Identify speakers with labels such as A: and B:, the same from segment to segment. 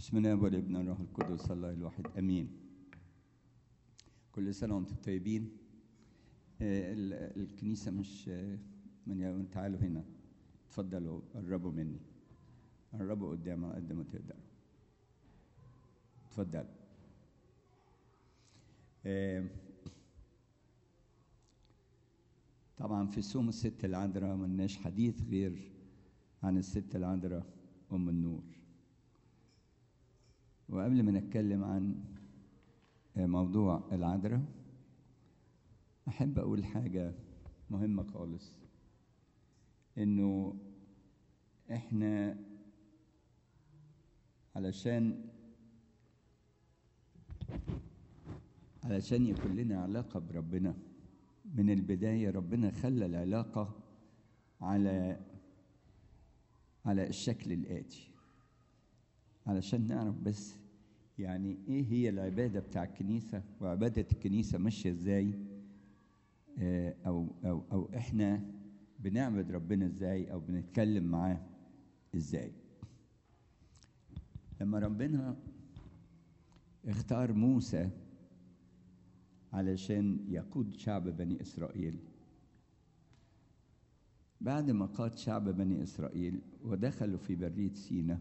A: بسم الله والابن الروح القدس الله الواحد امين كل سنه وانتم طيبين آه، ال- الكنيسه مش آه، من يوم تعالوا هنا اتفضلوا قربوا مني قربوا قدام قد ما تقدروا اتفضل آه، طبعا في صوم الست العذراء ملناش حديث غير عن الست العذراء ام النور وقبل ما نتكلم عن موضوع العذراء أحب أقول حاجة مهمة خالص إنه إحنا علشان علشان يكون لنا علاقة بربنا من البداية ربنا خلى العلاقة على على الشكل الآتي علشان نعرف بس يعني ايه هي العباده بتاع الكنيسه وعباده الكنيسه ماشيه ازاي آه، او او او احنا بنعبد ربنا ازاي او بنتكلم معاه ازاي لما ربنا اختار موسى علشان يقود شعب بني اسرائيل بعد ما قاد شعب بني اسرائيل ودخلوا في بريه سينا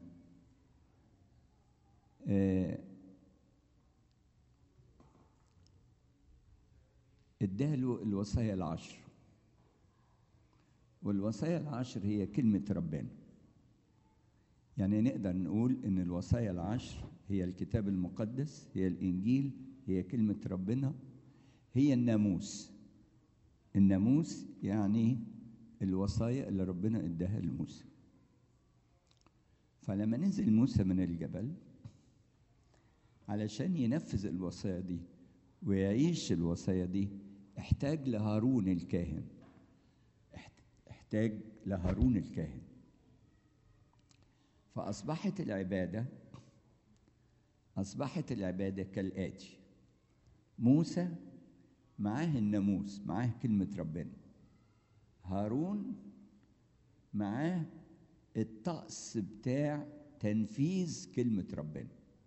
A: آه، اداله الوصايا العشر والوصايا العشر هي كلمة ربنا يعني نقدر نقول ان الوصايا العشر هي الكتاب المقدس هي الانجيل هي كلمة ربنا هي الناموس الناموس يعني الوصايا اللي ربنا اداها لموسى فلما نزل موسى من الجبل علشان ينفذ الوصايا دي ويعيش الوصايا دي احتاج لهارون الكاهن احت- احتاج لهارون الكاهن فأصبحت العبادة أصبحت العبادة كالآتي موسى معاه الناموس معاه كلمة ربنا هارون معاه الطقس بتاع تنفيذ كلمة ربنا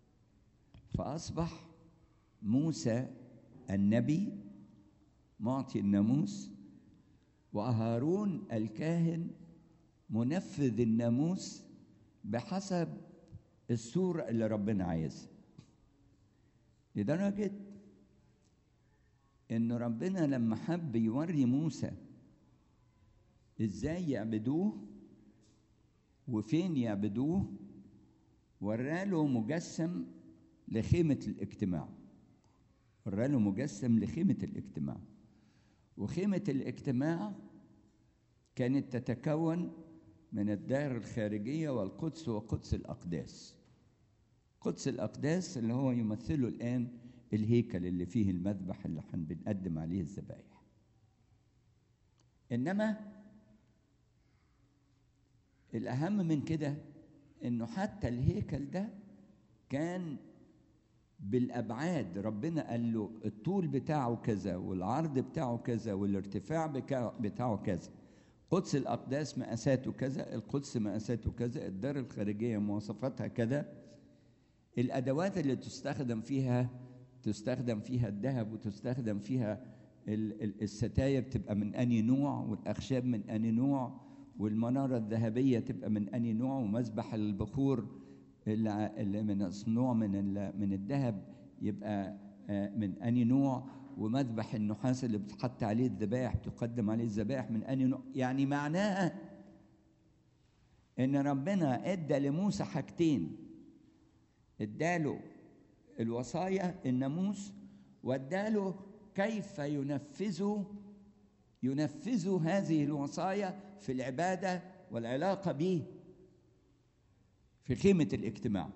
A: فأصبح موسى النبي معطي الناموس وهارون الكاهن منفذ الناموس بحسب الصورة اللي ربنا عايزها لدرجة إن ربنا لما حب يوري موسى إزاي يعبدوه وفين يعبدوه وراله مجسم لخيمة الاجتماع وراله مجسم لخيمة الاجتماع وخيمة الاجتماع كانت تتكون من الدائرة الخارجية والقدس وقدس الأقداس قدس الأقداس اللي هو يمثله الآن الهيكل اللي فيه المذبح اللي حن بنقدم عليه الذبائح إنما الأهم من كده إنه حتى الهيكل ده كان بالابعاد ربنا قال له الطول بتاعه كذا والعرض بتاعه كذا والارتفاع بكا- بتاعه كذا قدس الاقداس مقاساته كذا القدس مقاساته كذا الدار الخارجيه مواصفاتها كذا الادوات اللي تستخدم فيها تستخدم فيها الذهب وتستخدم فيها ال- ال- الستاير تبقى من اني نوع والاخشاب من اني نوع والمناره الذهبيه تبقى من اني نوع ومذبح البخور اللي ع- اللي من نوع من ال- من الذهب يبقى آه، من اني نوع ومذبح النحاس اللي بتحط عليه الذبائح بتقدم عليه الذبائح من اني نوع يعني معناها ان ربنا ادى لموسى حاجتين اداله الوصايا الناموس واداله كيف ينفذ ينفذ هذه الوصايا في العباده والعلاقه به في خيمة الاجتماع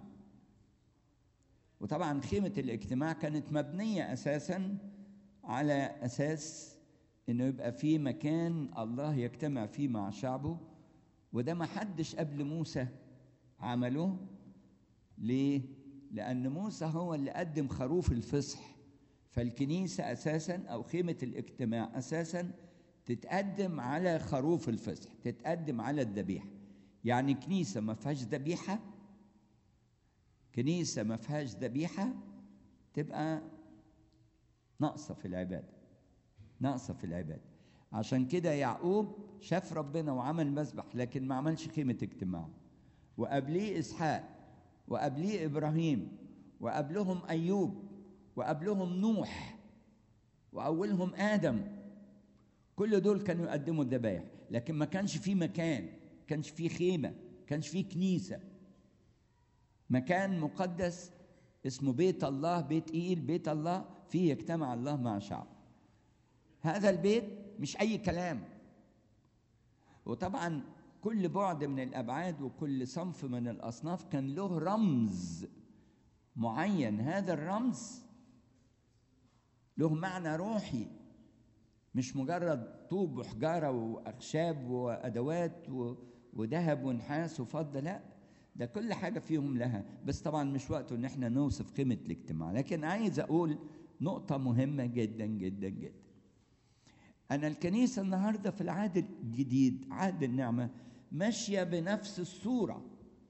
A: وطبعا خيمة الاجتماع كانت مبنية أساسا على أساس إنه يبقى في مكان الله يجتمع فيه مع شعبه وده ما حدش قبل موسى عمله ليه؟ لأن موسى هو اللي قدم خروف الفصح فالكنيسة أساسا أو خيمة الاجتماع أساسا تتقدم على خروف الفصح تتقدم على الذبيحة يعني كنيسة ما فيهاش ذبيحة كنيسة ما فيهاش ذبيحة تبقى ناقصة في العبادة ناقصة في العبادة عشان كده يعقوب شاف ربنا وعمل مسبح لكن ما عملش خيمة اجتماع وقبليه إسحاق وقبليه إبراهيم وقبلهم أيوب وقبلهم نوح وأولهم آدم كل دول كانوا يقدموا الذبايح لكن ما كانش في مكان كانش في خيمة كانش في كنيسة مكان مقدس اسمه بيت الله بيت إيل بيت الله فيه يجتمع الله مع شعب هذا البيت مش أي كلام وطبعا كل بعد من الأبعاد وكل صنف من الأصناف كان له رمز معين هذا الرمز له معنى روحي مش مجرد طوب وحجارة وأخشاب وأدوات وذهب ونحاس وفضة لا ده كل حاجة فيهم لها بس طبعا مش وقته إن احنا نوصف قيمة الاجتماع لكن عايز أقول نقطة مهمة جدا جدا جدا أنا الكنيسة النهاردة في العهد الجديد عهد النعمة ماشية بنفس الصورة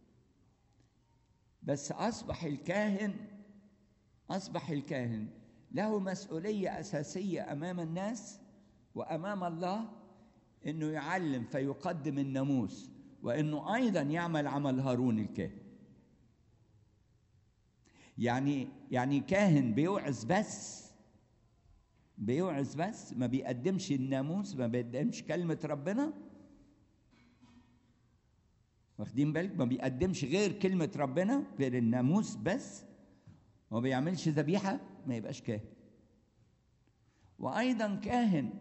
A: بس أصبح الكاهن أصبح الكاهن له مسؤولية أساسية أمام الناس وأمام الله إنه يعلم فيقدم الناموس وإنه أيضا يعمل عمل هارون الكاهن يعني يعني كاهن بيوعظ بس بيوعظ بس ما بيقدمش الناموس ما بيقدمش كلمة ربنا واخدين بالك ما بيقدمش غير كلمة ربنا غير الناموس بس وما بيعملش ذبيحة ما يبقاش كاهن وأيضا كاهن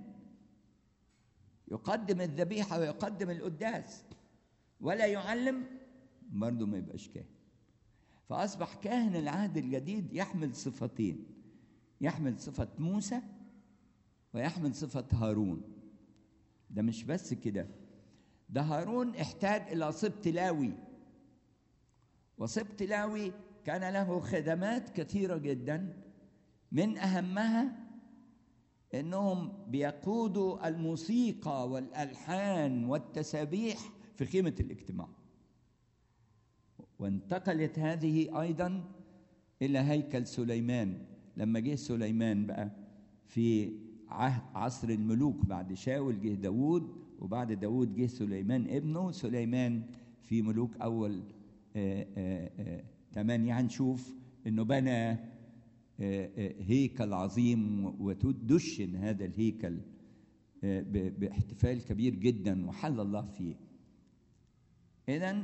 A: يقدم الذبيحة ويقدم القداس ولا يعلم برضه ما يبقاش كاهن فأصبح كاهن العهد الجديد يحمل صفتين يحمل صفة موسى ويحمل صفة هارون ده مش بس كده ده هارون احتاج إلى سبط لاوي وسبط لاوي كان له خدمات كثيرة جدا من أهمها انهم بيقودوا الموسيقى والالحان والتسابيح في خيمه الاجتماع وانتقلت هذه ايضا الى هيكل سليمان لما جه سليمان بقى في عهد عصر الملوك بعد شاول جه داوود وبعد داوود جه سليمان ابنه سليمان في ملوك اول آآ آآ ثمانية هنشوف انه بنى هيكل عظيم وتدشن هذا الهيكل باحتفال كبير جدا وحل الله فيه اذا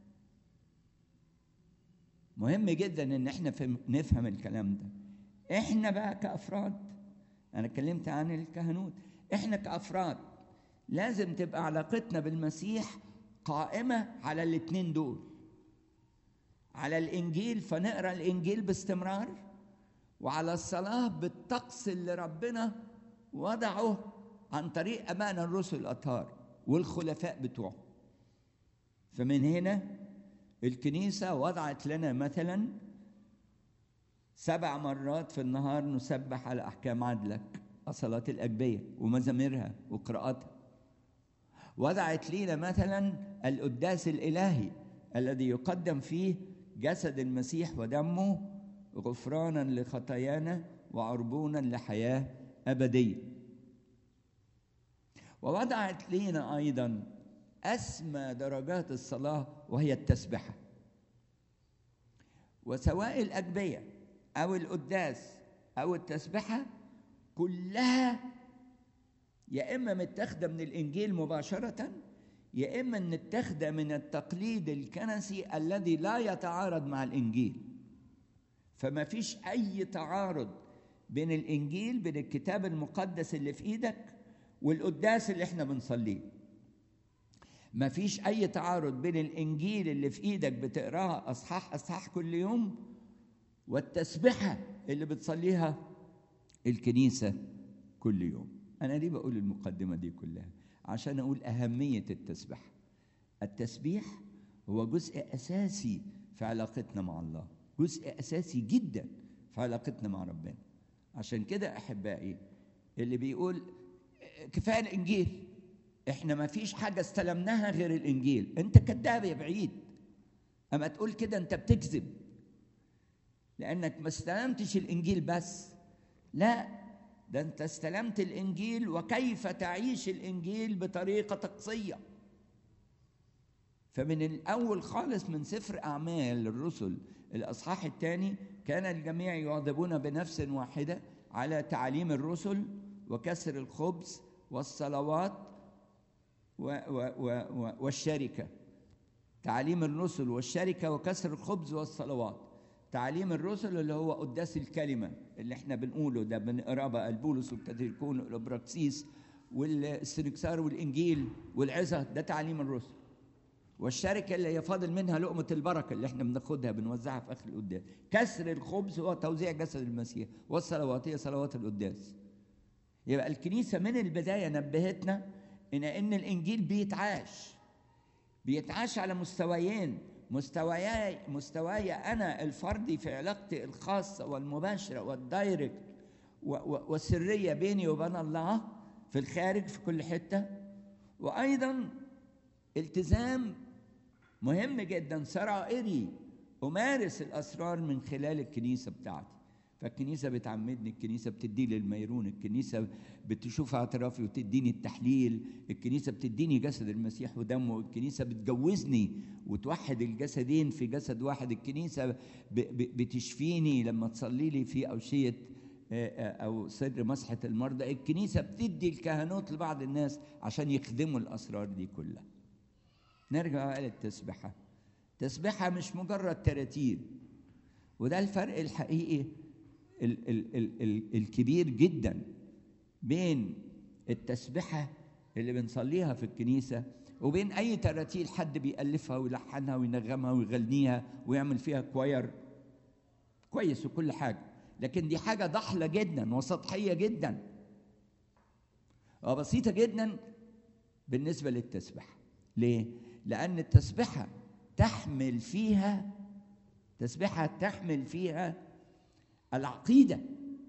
A: مهم جدا ان احنا نفهم الكلام ده احنا بقى كافراد انا اتكلمت عن الكهنوت احنا كافراد لازم تبقى علاقتنا بالمسيح قائمه على الاثنين دول على الانجيل فنقرا الانجيل باستمرار وعلى الصلاة بالطقس اللي ربنا وضعه عن طريق أمان الرسل الأطهار والخلفاء بتوعه فمن هنا الكنيسة وضعت لنا مثلا سبع مرات في النهار نسبح على أحكام عدلك صلاة الأجبية ومزاميرها وقراءاتها وضعت لنا مثلا القداس الإلهي الذي يقدم فيه جسد المسيح ودمه غفرانا لخطايانا وعربونا لحياه ابديه ووضعت لنا ايضا اسمى درجات الصلاه وهي التسبحه وسواء الاجبيه او القداس او التسبحه كلها يا اما متاخده من الانجيل مباشره يا اما متاخده من التقليد الكنسي الذي لا يتعارض مع الانجيل فما فيش أي تعارض بين الإنجيل بين الكتاب المقدس اللي في إيدك والقداس اللي إحنا بنصليه ما فيش أي تعارض بين الإنجيل اللي في إيدك بتقراها أصحاح أصحاح كل يوم والتسبحة اللي بتصليها الكنيسة كل يوم أنا ليه بقول المقدمة دي كلها عشان أقول أهمية التسبح التسبيح هو جزء أساسي في علاقتنا مع الله جزء اساسي جدا في علاقتنا مع ربنا عشان كده احبائي اللي بيقول كفايه الانجيل احنا ما فيش حاجه استلمناها غير الانجيل انت كذاب يا بعيد اما تقول كده انت بتكذب لانك ما استلمتش الانجيل بس لا ده انت استلمت الانجيل وكيف تعيش الانجيل بطريقه طقسيه فمن الاول خالص من سفر اعمال الرسل الاصحاح الثاني كان الجميع يواظبون بنفس واحده على تعليم الرسل وكسر الخبز والصلوات و و و والشركه تعليم الرسل والشركه وكسر الخبز والصلوات تعليم الرسل اللي هو قداس الكلمه اللي احنا بنقوله ده بنقراه بقى البولس والكاتيكون والابراكسيس والسنكسار والانجيل والعظه ده تعليم الرسل والشركه اللي هي فاضل منها لقمه البركه اللي احنا بناخدها بنوزعها في اخر القداس كسر الخبز هو توزيع جسد المسيح والصلوات هي صلوات القداس يبقى الكنيسه من البدايه نبهتنا ان ان الانجيل بيتعاش بيتعاش على مستويين مستواي مستواي انا الفردي في علاقتي الخاصه والمباشره والدايركت والسريه بيني وبين الله في الخارج في كل حته وايضا التزام مهم جدا سرائري امارس الاسرار من خلال الكنيسه بتاعتي فالكنيسه بتعمدني الكنيسه بتدي لي الميرون الكنيسه بتشوف اعترافي وتديني التحليل الكنيسه بتديني جسد المسيح ودمه الكنيسه بتجوزني وتوحد الجسدين في جسد واحد الكنيسه بتشفيني لما تصلي لي في اوشيه او سر مسحه المرضى الكنيسه بتدي الكهنوت لبعض الناس عشان يخدموا الاسرار دي كلها نرجع بقى للتسبحه تسبحه مش مجرد تراتيب وده الفرق الحقيقي ال ال ال ال الكبير جدا بين التسبحة اللي بنصليها في الكنيسة وبين أي تراتيل حد بيألفها ويلحنها وينغمها ويغنيها ويعمل فيها كواير كويس وكل حاجة لكن دي حاجة ضحلة جدا وسطحية جدا وبسيطة جدا بالنسبة للتسبحة ليه؟ لأن التسبحة تحمل فيها تسبحة تحمل فيها العقيدة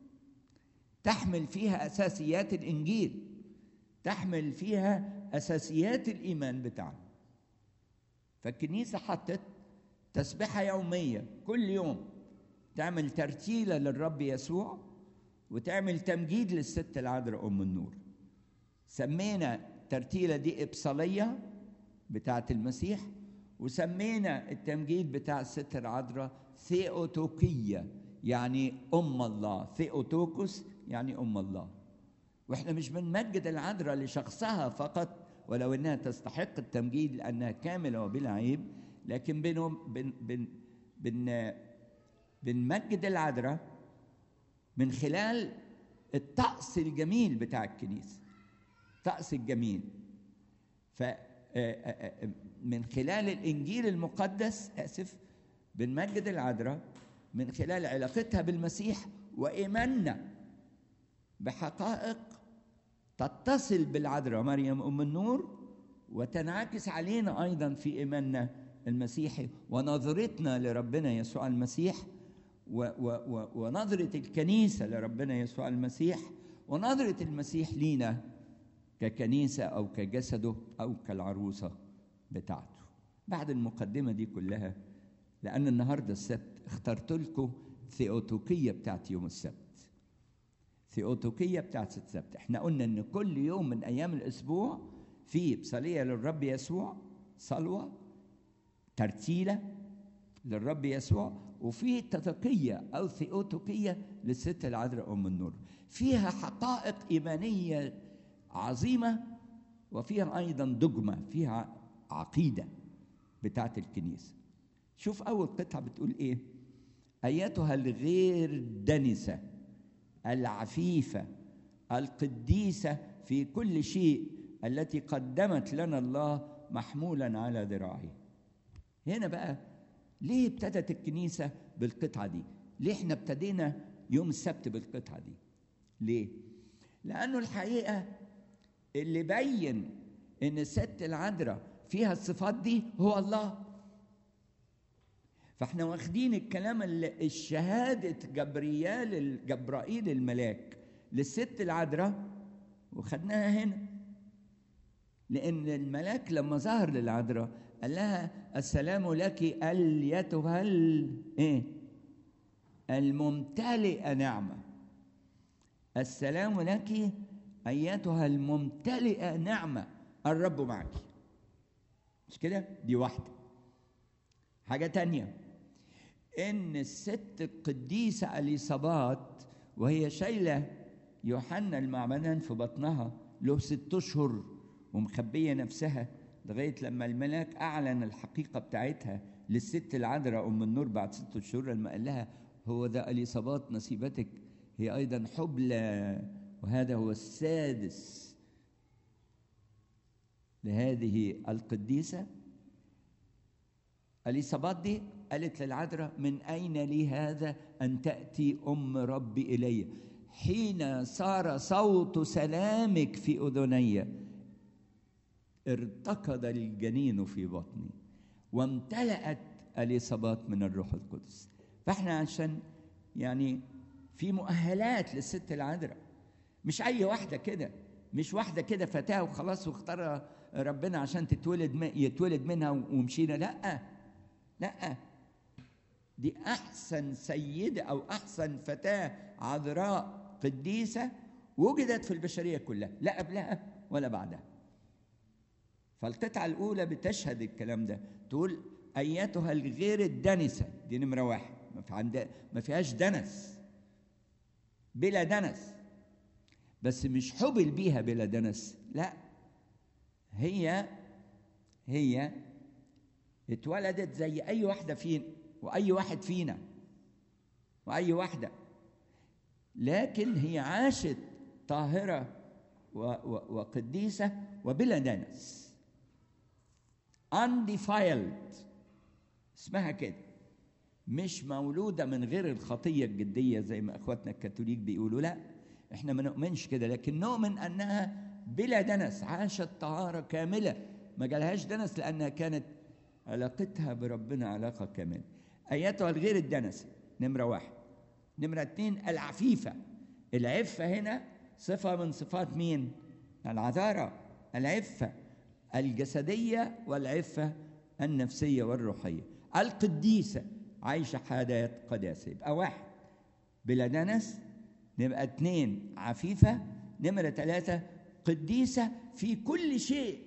A: تحمل فيها أساسيات الإنجيل تحمل فيها أساسيات الإيمان بتاعنا فالكنيسة حطت تسبحة يومية كل يوم تعمل ترتيلة للرب يسوع وتعمل تمجيد للست العذراء أم النور سمينا الترتيلة دي إبصالية بتاعة المسيح وسمينا التمجيد بتاع الست العذراء ثيوتوكية يعني أم الله ثيوتوكوس يعني أم الله وإحنا مش بنمجد العذراء لشخصها فقط ولو إنها تستحق التمجيد لأنها كاملة وبلا عيب لكن بن بن بن بن بنمجد العذراء من خلال الطقس الجميل بتاع الكنيسة الطقس الجميل ف من خلال الانجيل المقدس اسف بنمجد العذراء من خلال علاقتها بالمسيح وايماننا بحقائق تتصل بالعذراء مريم ام النور وتنعكس علينا ايضا في ايماننا المسيحي ونظرتنا لربنا يسوع المسيح و و و ونظره الكنيسه لربنا يسوع المسيح ونظره المسيح لينا ككنيسه او كجسده او كالعروسه بتاعته بعد المقدمة دي كلها لأن النهاردة السبت اخترت لكم ثيوتوكية بتاعت يوم السبت ثيوتوكية بتاعت السبت احنا قلنا ان كل يوم من أيام الأسبوع في بصلية للرب يسوع صلوة ترتيلة للرب يسوع وفي تتقية أو ثيوتوكية للست العذراء أم النور فيها حقائق إيمانية عظيمة وفيها أيضا دجمة فيها عقيدة بتاعت الكنيسة شوف أول قطعة بتقول إيه أيتها الغير دنسة العفيفة القديسة في كل شيء التي قدمت لنا الله محمولا على ذراعه هنا بقى ليه ابتدت الكنيسة بالقطعة دي ليه احنا ابتدينا يوم السبت بالقطعة دي ليه لأنه الحقيقة اللي بين ان الست العذراء فيها الصفات دي هو الله فاحنا واخدين الكلام اللي الشهادة جبريال جبرائيل الملاك للست العذراء وخدناها هنا لأن الملاك لما ظهر للعذراء قال لها السلام لك أليتها ال إيه؟ الممتلئة نعمة السلام لك أيتها الممتلئة نعمة الرب معك مش كده دي واحدة حاجة تانية إن الست القديسة أليصابات وهي شايلة يوحنا المعمدان في بطنها له ست أشهر ومخبية نفسها لغاية لما الملاك أعلن الحقيقة بتاعتها للست العذراء أم النور بعد ست أشهر لما قال لها هو ده أليصابات نصيبتك هي أيضا حبلى وهذا هو السادس لهذه القديسة أليصابات دي قالت للعذراء من أين لي هذا أن تأتي أم ربي إلي حين صار صوت سلامك في أذني ارتقد الجنين في بطني وامتلأت اليصابات من الروح القدس فاحنا عشان يعني في مؤهلات للست العذراء مش اي واحده كده مش واحده كده فتاه وخلاص واختار ربنا عشان تتولد يتولد منها ومشينا لا لا دي احسن سيده او احسن فتاه عذراء قديسه وجدت في البشريه كلها لا قبلها ولا بعدها فالقطعة الأولى بتشهد الكلام ده تقول أيتها الغير الدنسة دي نمرة واحد ما, في عند... ما فيهاش دنس بلا دنس بس مش حبل بيها بلا دنس لا هي هي اتولدت زي أي واحدة فينا وأي واحد فينا وأي واحدة لكن هي عاشت طاهرة و... و... وقديسة وبلا دنس undefiled اسمها كده مش مولودة من غير الخطية الجدية زي ما اخواتنا الكاثوليك بيقولوا لا احنا ما نؤمنش كده لكن نؤمن انها بلا دنس عاشت طهارة كاملة ما جالهاش دنس لانها كانت علاقتها بربنا علاقة كاملة ايتها الغير الدنس نمرة واحد نمرة اتنين العفيفة العفة هنا صفة من صفات مين؟ العذارى العفة الجسدية والعفة النفسية والروحية القديسة عايشة حياة قداسة يبقى واحد بلا دنس نبقى اتنين عفيفة نمرة ثلاثة قديسة في كل شيء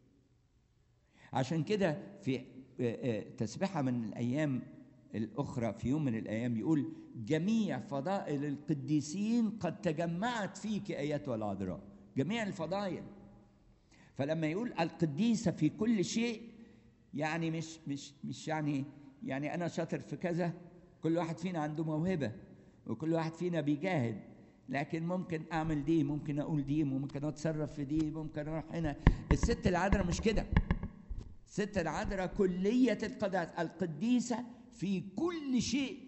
A: عشان كده في تسبحة من الأيام الأخرى في يوم من الأيام يقول جميع فضائل القديسين قد تجمعت فيك أيتها العذراء جميع الفضائل فلما يقول القديسة في كل شيء يعني مش مش مش يعني يعني أنا شاطر في كذا كل واحد فينا عنده موهبة وكل واحد فينا بيجاهد لكن ممكن أعمل دي ممكن أقول دي ممكن أتصرف في دي ممكن أروح هنا الست العذراء مش كده الست العذراء كلية القداسة القديسة في كل شيء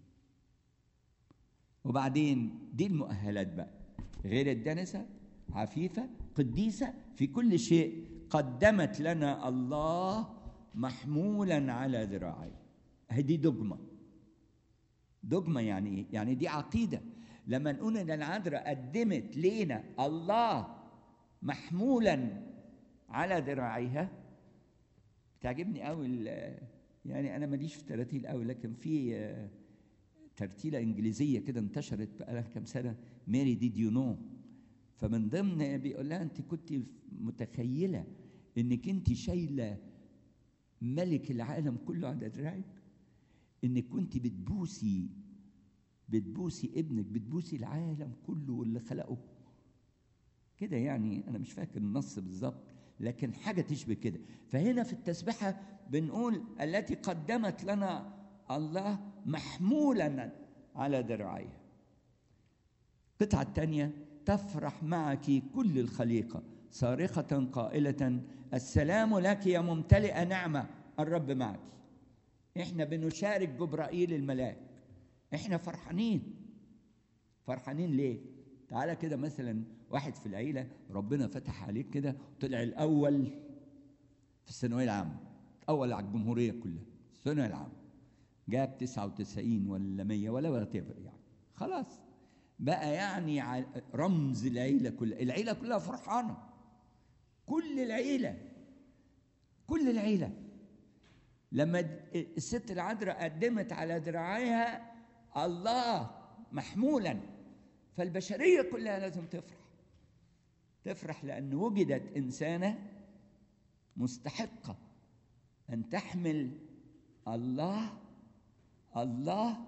A: وبعدين دي المؤهلات بقى غير الدنسة عفيفة قديسة في كل شيء قدمت لنا الله محمولا على ذراعي هذه دجمة دجمة يعني ايه؟ يعني دي عقيدة لما نقول ان العذراء قدمت لينا الله محمولا على ذراعيها بتعجبني قوي يعني انا ماليش في تراتيل قوي لكن في ترتيله انجليزيه كده انتشرت بقى كام سنه ماري ديد يو نو فمن ضمن بيقول لها انت كنت متخيله انك انت شايله ملك العالم كله على دراعك انك كنت بتبوسي بتبوسي ابنك بتبوسي العالم كله واللي خلقه كده يعني انا مش فاكر النص بالظبط لكن حاجه تشبه كده فهنا في التسبحه بنقول التي قدمت لنا الله محمولا على ذراعيها القطعه الثانيه تفرح معك كل الخليقة صارخة قائلة السلام لك يا ممتلئة نعمة الرب معك احنا بنشارك جبرائيل الملاك احنا فرحانين فرحانين ليه تعالى كده مثلا واحد في العيلة ربنا فتح عليك كده وطلع الأول في الثانوية العامة أول على الجمهورية كلها الثانوية العامة جاب 99 ولا 100 ولا ولا يعني خلاص بقى يعني رمز العيلة كلها العيلة كلها فرحانة كل العيلة كل العيلة لما الست العذراء قدمت على ذراعيها الله محمولا فالبشريه كلها لازم تفرح تفرح لان وجدت انسانه مستحقه ان تحمل الله الله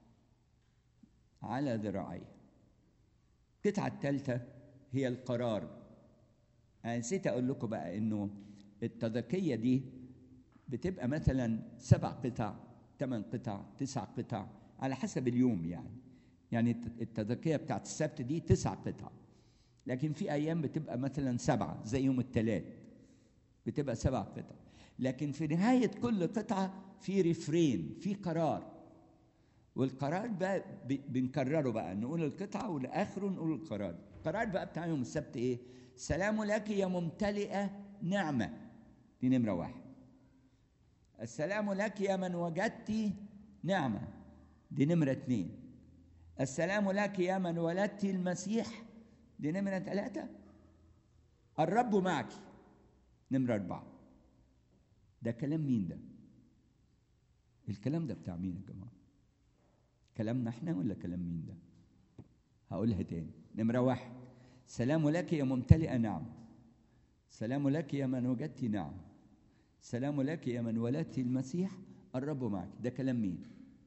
A: على ذراعيه القطعه الثالثه هي القرار انا نسيت اقول لكم بقى انه التذكيه دي بتبقى مثلا سبع قطع ثمان قطع تسع قطع على حسب اليوم يعني يعني التذكيه بتاعت السبت دي تسع قطع لكن في ايام بتبقى مثلا سبعه زي يوم الثلاث بتبقى سبع قطع لكن في نهايه كل قطعه في ريفرين في قرار والقرار بقى بنكرره بقى نقول القطعه والاخره نقول القرار القرار بقى بتاع يوم السبت ايه سلام لك يا ممتلئه نعمه دي نمره واحد السلام لك يا من وجدت نعمه دي نمره اثنين السلام لك يا من ولدت المسيح دي نمره ثلاثه الرب معك نمره اربعه ده كلام مين ده الكلام ده بتاع مين يا جماعه كلامنا احنا ولا كلام مين ده هقولها تاني نمرة واحد سلام لك يا ممتلئة نعم سلام لك يا من وجدت نعم سلام لك يا من ولدت المسيح الرب معك ده كلام مين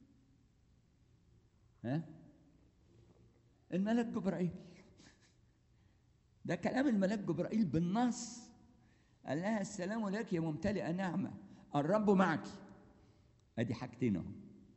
A: ها الملك جبرائيل ده كلام الملك جبرائيل بالنص قال لها السلام لك يا ممتلئة نعمة الرب معك ادي حاجتين اهو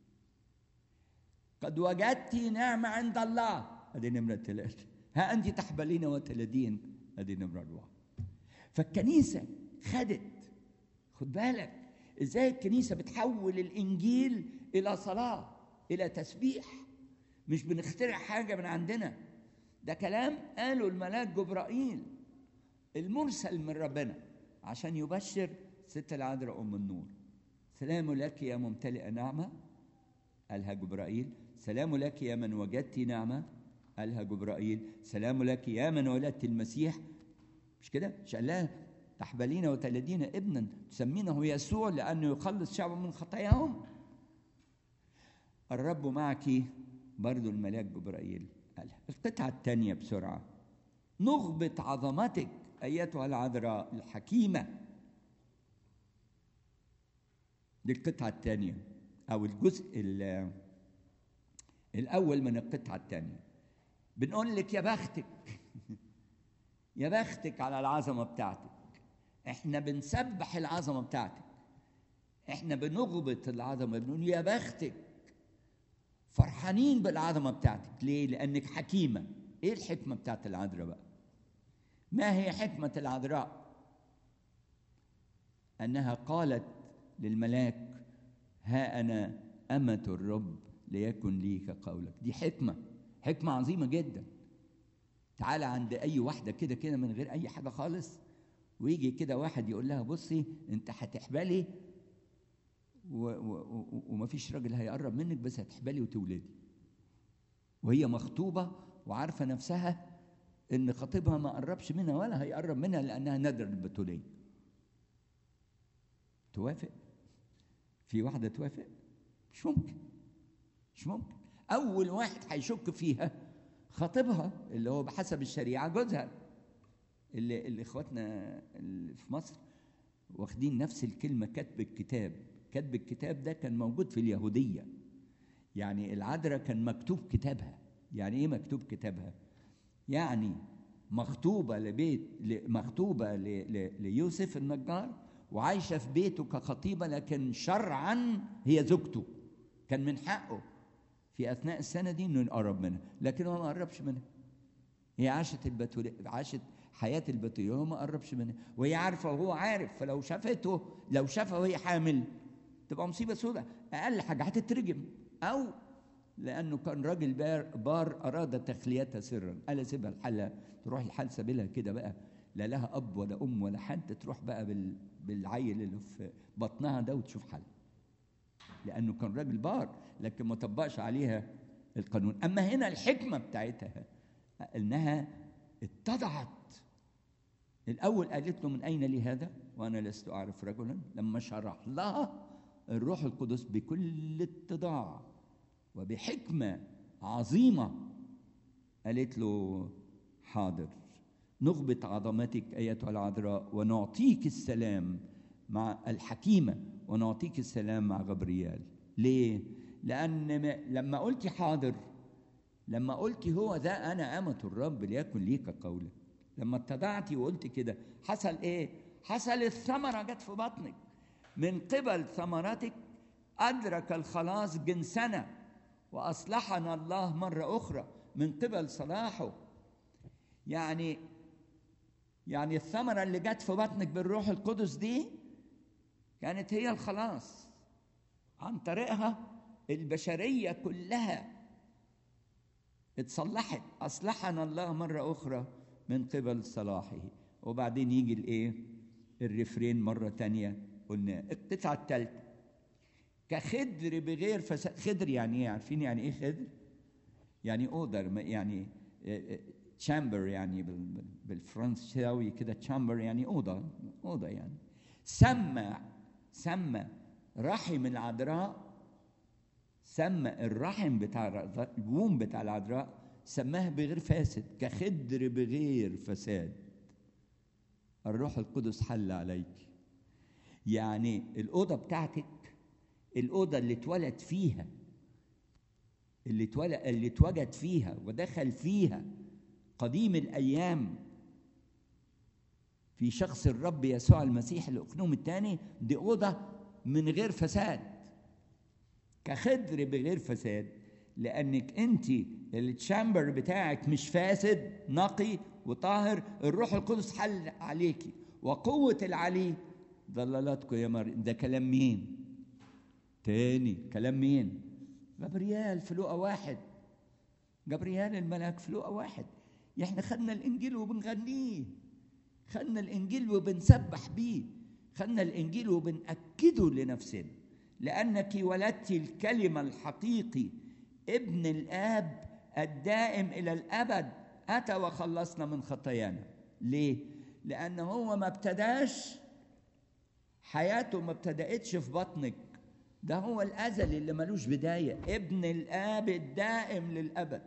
A: قد وجدت نعمة عند الله ادي نمرة ثلاثة ها أنت تحبلين وتلدين ادي نمرة أربعة فالكنيسة خدت خد بالك ازاي الكنيسة بتحول الإنجيل إلى صلاة إلى تسبيح مش بنخترع حاجة من عندنا ده كلام قاله الملاك جبرائيل المرسل من ربنا عشان يبشر ست العذراء أم النور سلام لك يا ممتلئة نعمة قالها جبرائيل سلام لك يا من وجدت نعمة قالها جبرائيل سلام لك يا من ولدت المسيح مش كده مش قال لها تحبلين وتلدين ابنا تسمينه يسوع لأنه يخلص شعبه من خطاياهم الرب معك برضو الملاك جبرائيل قالها القطعة الثانية بسرعة نغبة عظمتك أيتها العذراء الحكيمة دي القطعة الثانية أو الجزء الأول من القطعة الثانية بنقول لك يا بختك يا بختك على العظمة بتاعتك احنا بنسبح العظمة بتاعتك احنا بنغبط العظمة بنقول يا بختك فرحانين بالعظمة بتاعتك ليه؟ لأنك حكيمة ايه الحكمة بتاعت العذراء بقى؟ ما هي حكمة العذراء؟ أنها قالت للملاك ها أنا أمة الرب ليكن لي كقولك دي حكمة حكمة عظيمة جدا تعالى عند أي واحدة كده كده من غير أي حاجة خالص ويجي كده واحد يقول لها بصي أنت هتحبلي و- و- و- ومفيش راجل هيقرب منك بس هتحبلي وتولدي وهي مخطوبة وعارفة نفسها إن خطيبها ما قربش منها ولا هيقرب منها لأنها نادرة البتولية توافق في واحدة توافق مش ممكن مش ممكن أول واحد هيشك فيها خطيبها اللي هو بحسب الشريعة جوزها اللي, اللي إخواتنا اللي في مصر واخدين نفس الكلمة كتب الكتاب كتب الكتاب ده كان موجود في اليهودية يعني العذراء كان مكتوب كتابها يعني ايه مكتوب كتابها يعني مخطوبة لبيت ل- مخطوبة ل- ل- ليوسف النجار وعايشة في بيته كخطيبة لكن شرعا هي زوجته كان من حقه في أثناء السنة دي إنه يقرب منها لكن هو ما قربش منها هي عاشت البتولية عاشت حياة البتولية وهو ما قربش منها وهي عارفة وهو عارف فلو شافته لو شافها وهي حامل تبقى مصيبة سوداء أقل حاجة هتترجم أو لأنه كان راجل بار, بار أراد تخليتها سرا قال سيبها الحالة تروح الحال سبيلها كده بقى لا لها أب ولا أم ولا حد تروح بقى بال بالعيل اللي في بطنها ده وتشوف حل لأنه كان راجل بار لكن ما طبقش عليها القانون أما هنا الحكمة بتاعتها إنها اتضعت الأول قالت له من أين لي هذا وأنا لست أعرف رجلا لما شرح لها الروح القدس بكل اتضاع وبحكمة عظيمة قالت له حاضر نغبط عظمتك أيتها العذراء ونعطيك السلام مع الحكيمة ونعطيك السلام مع غبريال ليه؟ لأن لما قلت حاضر لما قلت هو ده أنا أمة الرب ليكن ليك قولك لما اتضعتي وقلت كده حصل إيه؟ حصل الثمرة جت في بطنك من قبل ثمرتك أدرك الخلاص جنسنا وأصلحنا الله مرة أخرى من قبل صلاحه يعني يعني الثمرة اللي جت في بطنك بالروح القدس دي كانت هي الخلاص عن طريقها البشرية كلها اتصلحت أصلحنا الله مرة أخرى من قبل صلاحه وبعدين يجي الإيه الرفرين مرة تانية قلنا القطعة الثالثة كخدر بغير فساد خدر يعني ايه عارفين يعني ايه خدر يعني اودر يعني تشامبر يعني بالفرنساوي كده تشامبر يعني اوضه اوضه يعني سمى سمى رحم العذراء سمى الرحم بتاع الووم بتاع العذراء سماها بغير فاسد كخدر بغير فساد الروح القدس حل عليك يعني الأوضة بتاعتك الأوضة اللي اتولد فيها اللي اتولد اللي اتوجد فيها ودخل فيها قديم الأيام في شخص الرب يسوع المسيح الأقنوم الثاني دي أوضة من غير فساد كخدر بغير فساد لأنك أنت التشامبر بتاعك مش فاسد نقي وطاهر الروح القدس حل عليكي وقوة العلي ضلالاتكم يا مريم ده كلام مين تاني كلام مين جبريال في لقا واحد جبريال الملاك في لقا واحد احنا خدنا الانجيل وبنغنيه خدنا الانجيل وبنسبح بيه خدنا الانجيل وبنأكده لنفسنا لأنك ولدت الكلمة الحقيقي ابن الآب الدائم إلى الأبد أتى وخلصنا من خطايانا ليه؟ لأن هو ما ابتداش حياته ما ابتدأتش في بطنك ده هو الأزلي اللي ملوش بداية ابن الآب الدائم للأبد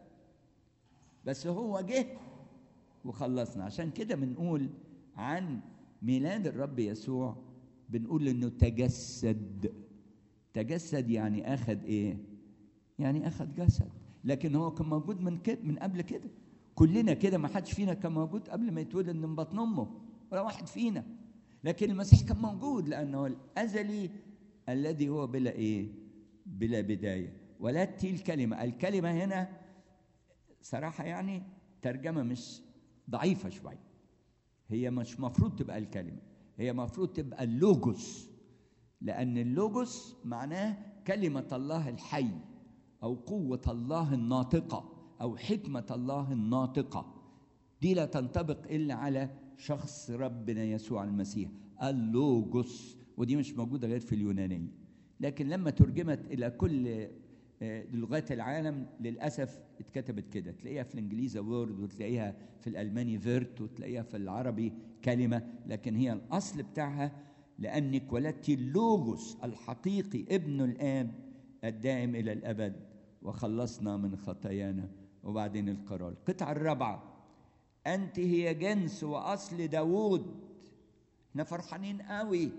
A: بس هو جه وخلصنا عشان كده بنقول عن ميلاد الرب يسوع بنقول انه تجسد تجسد يعني اخذ ايه يعني اخذ جسد لكن هو كان موجود من كده من قبل كده كلنا كده ما حدش فينا كان موجود قبل ما يتولد من بطن امه ولا واحد فينا لكن المسيح كان موجود لانه الازلي الذي هو بلا ايه بلا بدايه ولدت الكلمه الكلمه هنا صراحه يعني ترجمه مش ضعيفه شويه هي مش مفروض تبقى الكلمه هي مفروض تبقى اللوجوس لان اللوجوس معناه كلمه الله الحي او قوه الله الناطقه او حكمه الله الناطقه دي لا تنطبق الا على شخص ربنا يسوع المسيح اللوجوس ودي مش موجوده غير في اليونانيه لكن لما ترجمت الى كل لغات العالم للاسف اتكتبت كده تلاقيها في الانجليزي وورد وتلاقيها في الالماني فيرت وتلاقيها في العربي كلمه لكن هي الاصل بتاعها لانك ولدت اللوجوس الحقيقي ابن الاب الدائم الى الابد وخلصنا من خطايانا وبعدين القرار القطعه الرابعه انت هي جنس واصل داوود احنا فرحانين قوي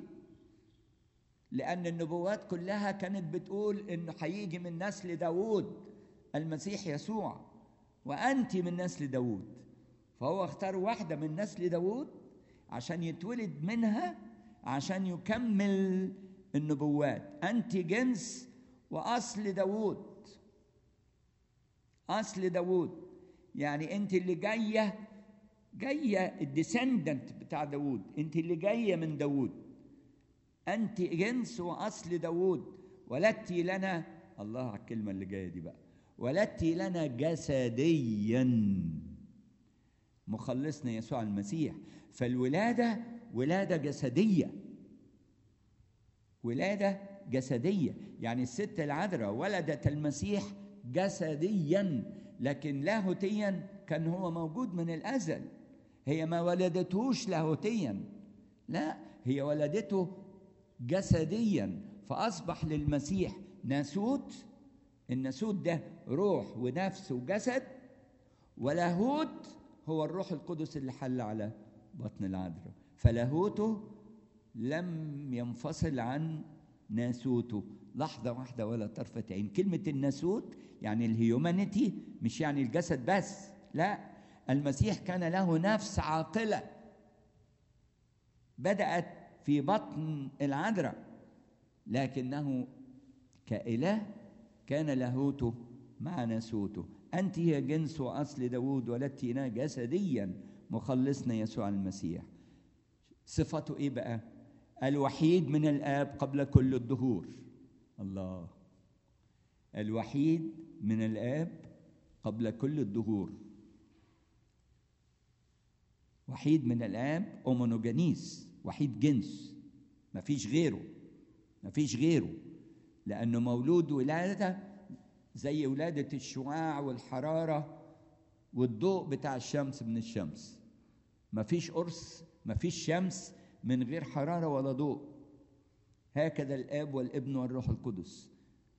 A: لأن النبوات كلها كانت بتقول إنه هيجي من نسل داوود المسيح يسوع وأنت من نسل داوود فهو اختار واحدة من نسل داوود عشان يتولد منها عشان يكمل النبوات أنت جنس وأصل داوود أصل داوود يعني أنت اللي جاية جاية الديسندنت بتاع داوود أنت اللي جاية من داوود أنت جنس وأصل داوود ولدت لنا الله على الكلمة اللي جاية دي بقى ولدت لنا جسديا مخلصنا يسوع المسيح فالولادة ولادة جسدية ولادة جسدية يعني الست العذراء ولدت المسيح جسديا لكن لاهوتيا كان هو موجود من الأزل هي ما ولدتهوش لاهوتيا لا هي ولدته جسديا فأصبح للمسيح ناسوت الناسوت ده روح ونفس وجسد ولاهوت هو الروح القدس اللي حل على بطن العذراء فلاهوته لم ينفصل عن ناسوته لحظة واحدة ولا طرفة عين كلمة الناسوت يعني الهيومانيتي مش يعني الجسد بس لا المسيح كان له نفس عاقلة بدأت في بطن العذراء لكنه كإله كان لاهوته مع ناسوته أنت هي جنس وأصل داود ولدتنا جسديا مخلصنا يسوع المسيح صفته إيه بقى الوحيد من الآب قبل كل الدهور الله الوحيد من الآب قبل كل الدهور وحيد من الآب أومونوجانيس وحيد جنس مفيش غيره مفيش غيره لأنه مولود ولادة زي ولادة الشعاع والحرارة والضوء بتاع الشمس من الشمس مفيش قرص مفيش شمس من غير حرارة ولا ضوء هكذا الآب والابن والروح القدس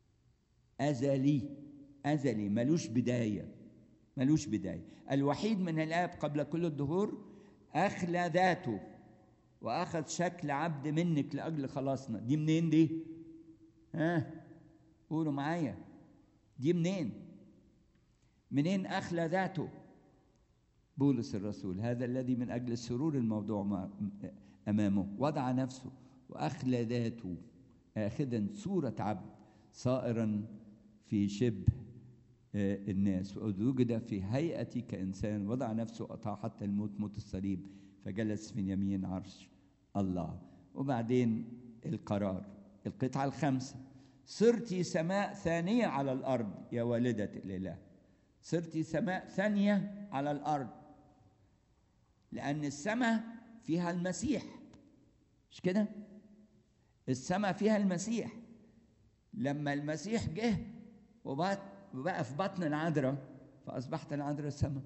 A: أزلي أزلي ملوش بداية ملوش بداية الوحيد من الآب قبل كل الدهور أخلى ذاته وأخذ شكل عبد منك لأجل خلاصنا دي منين دي؟ ها قولوا معايا دي منين؟ منين أخلى ذاته؟ بولس الرسول هذا الذي من أجل السرور الموضوع أمامه وضع نفسه وأخلى ذاته آخذا صورة عبد صائرا في شبه الناس ووجد في هيئة كإنسان وضع نفسه أطاع حتى الموت موت الصليب فجلس في يمين عرش الله وبعدين القرار القطعة الخامسة صرت سماء ثانية على الأرض يا والدة الإله صرت سماء ثانية على الأرض لأن السماء فيها المسيح مش كده؟ السماء فيها المسيح لما المسيح جه وبقى في بطن العذراء فأصبحت العذراء سماء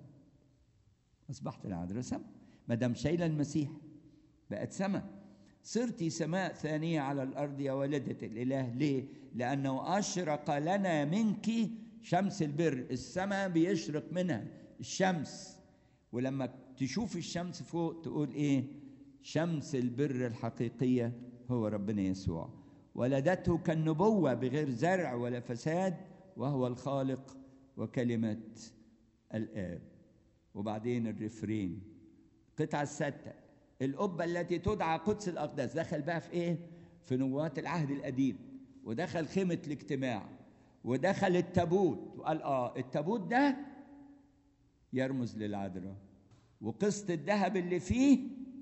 A: أصبحت العذراء سماء ما دام شايلة المسيح بقت سماء صرت سماء ثانية على الأرض يا والدة الإله ليه؟ لأنه أشرق لنا منك شمس البر السماء بيشرق منها الشمس ولما تشوف الشمس فوق تقول إيه؟ شمس البر الحقيقية هو ربنا يسوع ولدته كالنبوة بغير زرع ولا فساد وهو الخالق وكلمة الآب وبعدين الرفرين القطعة الستة القبة التي تدعى قدس الأقداس دخل بقى في إيه؟ في نبوات العهد القديم ودخل خيمة الاجتماع ودخل التابوت وقال آه التابوت ده يرمز للعذراء وقسط الذهب اللي فيه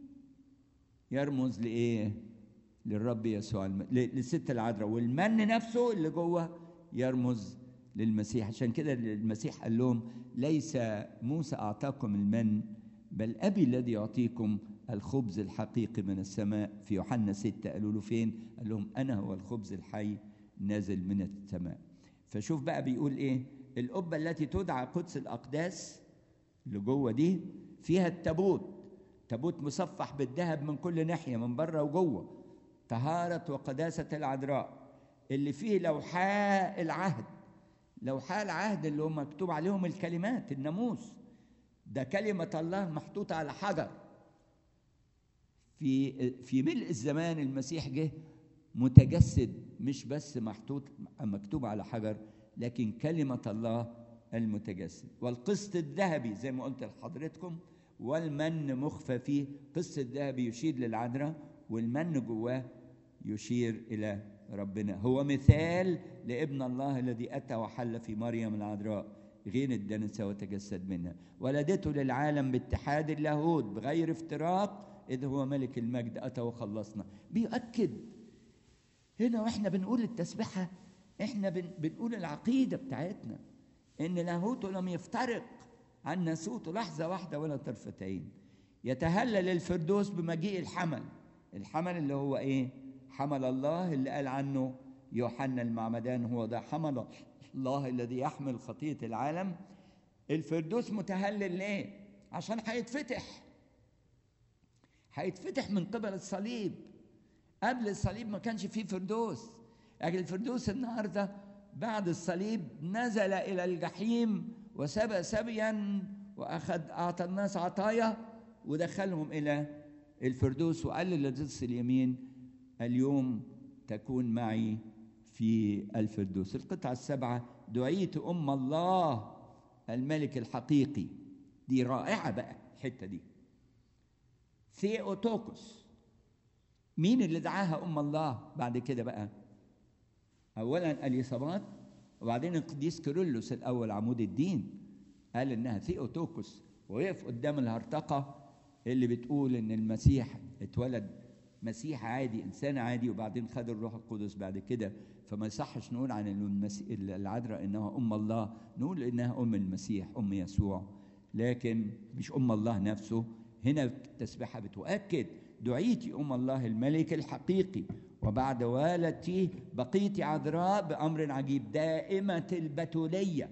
A: يرمز لإيه؟ للرب يسوع الم... للست العذراء والمن نفسه اللي جوه يرمز للمسيح عشان كده المسيح قال لهم ليس موسى أعطاكم المن بل أبي الذي يعطيكم الخبز الحقيقي من السماء في يوحنا ستة قالوا له فين قال لهم أنا هو الخبز الحي نازل من السماء فشوف بقى بيقول إيه القبة التي تدعى قدس الأقداس اللي جوه دي فيها التابوت تابوت مصفح بالذهب من كل ناحية من بره وجوه طهارة وقداسة العذراء اللي فيه لوحاء العهد لوحاء العهد اللي هو مكتوب عليهم الكلمات الناموس ده كلمة الله محطوطة على حجر في في ملء الزمان المسيح جه متجسد مش بس محطوط مكتوب على حجر لكن كلمة الله المتجسد والقسط الذهبي زي ما قلت لحضرتكم والمن مخفى فيه قسط الذهبي يشير للعذراء والمن جواه يشير إلى ربنا هو مثال لابن الله الذي أتى وحل في مريم العذراء غين الدنسة وتجسد منها ولدته للعالم باتحاد اللاهوت بغير افتراق إذ هو ملك المجد أتى وخلصنا بيؤكد هنا واحنا بنقول التسبحة احنا بن بنقول العقيدة بتاعتنا إن لاهوته لم يفترق عن ناسوته لحظة واحدة ولا طرفتين يتهلل الفردوس بمجيء الحمل الحمل اللي هو ايه حمل الله اللي قال عنه يوحنا المعمدان هو ده حمل الله الذي يحمل خطية العالم الفردوس متهلل ليه عشان هيتفتح هيتفتح من قبل الصليب قبل الصليب ما كانش فيه فردوس لكن الفردوس النهارده بعد الصليب نزل الى الجحيم وسبى سبيا واخذ اعطى الناس عطايا ودخلهم الى الفردوس وقال للجنس اليمين اليوم تكون معي في الفردوس القطعة السبعة دعيت أم الله الملك الحقيقي دي رائعة بقى الحتة دي ثيوتوكوس مين اللي دعاها أم الله بعد كده بقى أولا اليصابات وبعدين القديس كيرلس الأول عمود الدين قال إنها ثيوتوكوس وقف قدام الهرطقة اللي بتقول إن المسيح اتولد مسيح عادي إنسان عادي وبعدين خد الروح القدس بعد كده فما يصحش نقول عن المسيح العذراء إنها أم الله نقول إنها أم المسيح أم يسوع لكن مش أم الله نفسه هنا التسبيحة بتؤكد دعيتي أم الله الملك الحقيقي وبعد والدتي بقيت عذراء بأمر عجيب دائمة البتولية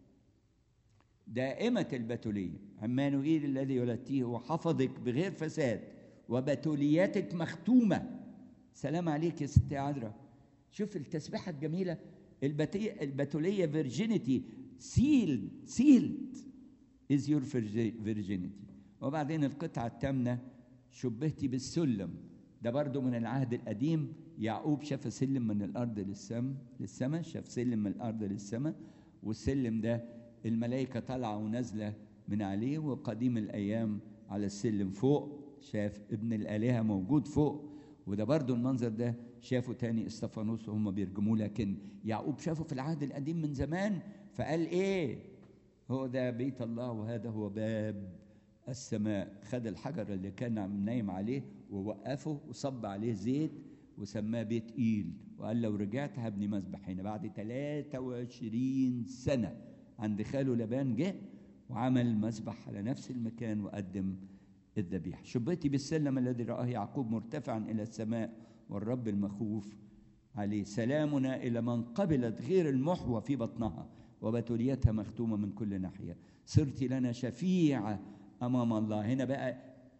A: دائمة البتولية عمانوئيل الذي ولدتيه وحفظك بغير فساد وبتولياتك مختومة سلام عليك يا ست عذراء شوف التسبيحة الجميلة البتي... البتولية فيرجينيتي سيلد سيلد is your virginity وبعدين القطعة الثامنة شبهتي بالسلم ده برضو من العهد القديم يعقوب شاف سلم من الأرض للسم للسماء شاف سلم من الأرض للسماء والسلم ده الملائكة طالعة ونازلة من عليه وقديم الأيام على السلم فوق شاف ابن الآلهة موجود فوق وده برضو المنظر ده شافه تاني استفانوس وهم بيرجموه لكن يعقوب شافه في العهد القديم من زمان فقال ايه هو ده بيت الله وهذا هو باب السماء خد الحجر اللي كان نايم عليه ووقفه وصب عليه زيت وسماه بيت إيل وقال لو رجعت هبني مذبح هنا بعد 23 سنة عند خاله لبان جه وعمل مذبح على نفس المكان وقدم الذبيحة شبهتي بالسلم الذي رآه يعقوب مرتفعا إلى السماء والرب المخوف عليه سلامنا إلى من قبلت غير المحوى في بطنها وبتوليتها مختومة من كل ناحية صرت لنا شفيعة أمام الله هنا بقى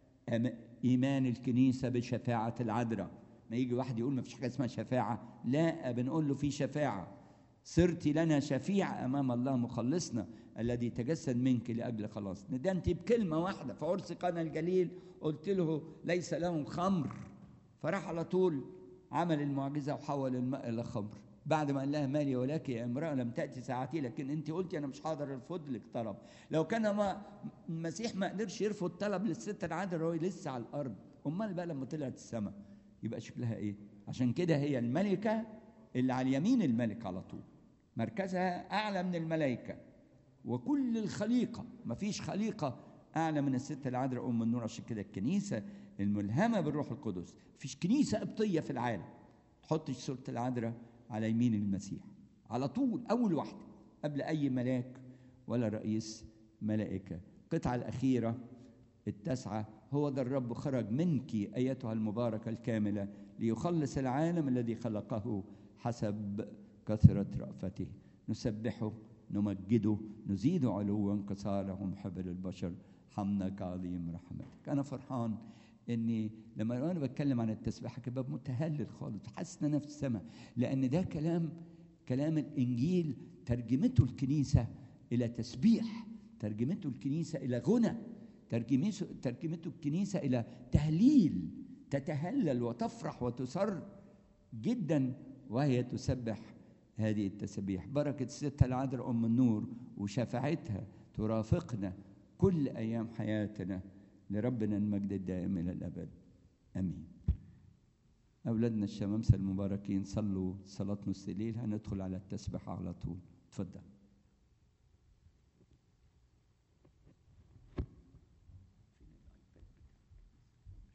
A: إيمان الكنيسة بشفاعة العذراء ما يجي واحد يقول ما فيش حاجة اسمها شفاعة لا بنقول له في شفاعة صرت لنا شفيعة أمام الله مخلصنا الذي تجسد منك لأجل خلاصنا ده أنت بكلمة واحدة في عرس قنا الجليل قلت له ليس لهم خمر فراح على طول عمل المعجزة وحول الماء إلى خمر بعد ما قال لها مالي ولك يا امرأة لم تأتي ساعتي لكن أنت قلتي أنا مش حاضر أرفض لك طلب لو كان ما المسيح ما قدرش يرفض طلب للست العذراء وهي لسه على الأرض أمال بقى لما طلعت السماء يبقى شكلها إيه؟ عشان كده هي الملكة اللي على اليمين الملك على طول مركزها أعلى من الملائكة وكل الخليقة مفيش خليقة أعلى من الست العذراء أم النور عشان كده الكنيسة الملهمة بالروح القدس مفيش كنيسة قبطية في العالم تحطش صورة العذراء على يمين المسيح على طول أول واحدة قبل أي ملاك ولا رئيس ملائكة القطعة الأخيرة التاسعة هو ذا الرب خرج منك أيتها المباركة الكاملة ليخلص العالم الذي خلقه حسب كثرة رأفته نسبحه نمجده نزيد علوا انكساره محب للبشر حمدك عظيم رحمتك أنا فرحان اني لما انا بتكلم عن التسبيحه كده متهلل خالص حاسس ان انا في السماء لان ده كلام كلام الانجيل ترجمته الكنيسه الى تسبيح ترجمته الكنيسه الى غنى ترجمته ترجمته الكنيسه الى تهليل تتهلل وتفرح وتسر جدا وهي تسبح هذه التسبيح بركه الستة العذراء ام النور وشفاعتها ترافقنا كل ايام حياتنا لربنا المجد الدائم الى الابد امين اولادنا الشمامسه المباركين صلوا صلاه نص الليل هندخل على التسبيح على طول اتفضل